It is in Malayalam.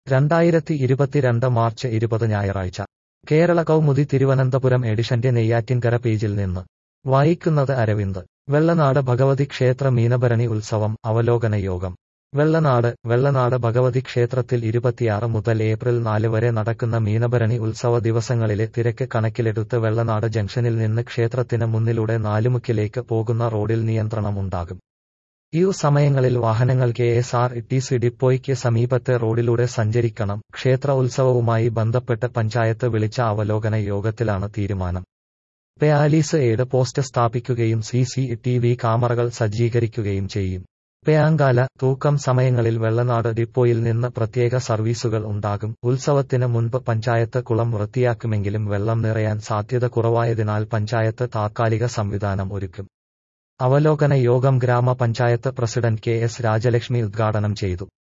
രണ്ടായിരത്തി ഇരുപത്തിരണ്ട് മാർച്ച് ഇരുപത് ഞായറാഴ്ച കേരള കൗമുദി തിരുവനന്തപുരം എഡിഷന്റെ നെയ്യാറ്റിൻകര പേജിൽ നിന്ന് വായിക്കുന്നത് അരവിന്ദ് വെള്ളനാട് ഭഗവതി ക്ഷേത്ര മീനഭരണി ഉത്സവം അവലോകന യോഗം വെള്ളനാട് വെള്ളനാട് ഭഗവതി ക്ഷേത്രത്തിൽ ഇരുപത്തിയാറ് മുതൽ ഏപ്രിൽ നാല് വരെ നടക്കുന്ന മീനഭരണി ഉത്സവ ദിവസങ്ങളിലെ തിരക്ക് കണക്കിലെടുത്ത് വെള്ളനാട് ജംഗ്ഷനിൽ നിന്ന് ക്ഷേത്രത്തിന് മുന്നിലൂടെ നാലുമുക്കിലേക്ക് പോകുന്ന റോഡിൽ നിയന്ത്രണമുണ്ടാകും ഈ സമയങ്ങളിൽ വാഹനങ്ങൾ K S R T C ഡിപ്പോയ്ക്ക് സമീപത്തെ റോഡിലൂടെ സഞ്ചരിക്കണം ക്ഷേത്ര ഉത്സവവുമായി ബന്ധപ്പെട്ട് പഞ്ചായത്ത് വിളിച്ച അവലോകന യോഗത്തിലാണ് തീരുമാനം പെയാലീസ് എയ്ഡ് പോസ്റ്റ് സ്ഥാപിക്കുകയും സി സി ടി വി ക്യാമറകൾ സജ്ജീകരിക്കുകയും ചെയ്യും പേയാങ്കാല തൂക്കം സമയങ്ങളിൽ വെള്ളനാട് ഡിപ്പോയിൽ നിന്ന് പ്രത്യേക സർവീസുകൾ ഉണ്ടാകും ഉത്സവത്തിന് മുൻപ് പഞ്ചായത്ത് കുളം വൃത്തിയാക്കുമെങ്കിലും വെള്ളം നിറയാൻ സാധ്യത കുറവായതിനാൽ പഞ്ചായത്ത് താത്കാലിക സംവിധാനം ഒരുക്കും അവലോകന യോഗം ഗ്രാമപഞ്ചായത്ത് പ്രസിഡന്റ് കെ എസ് രാജലക്ഷ്മി ഉദ്ഘാടനം ചെയ്തു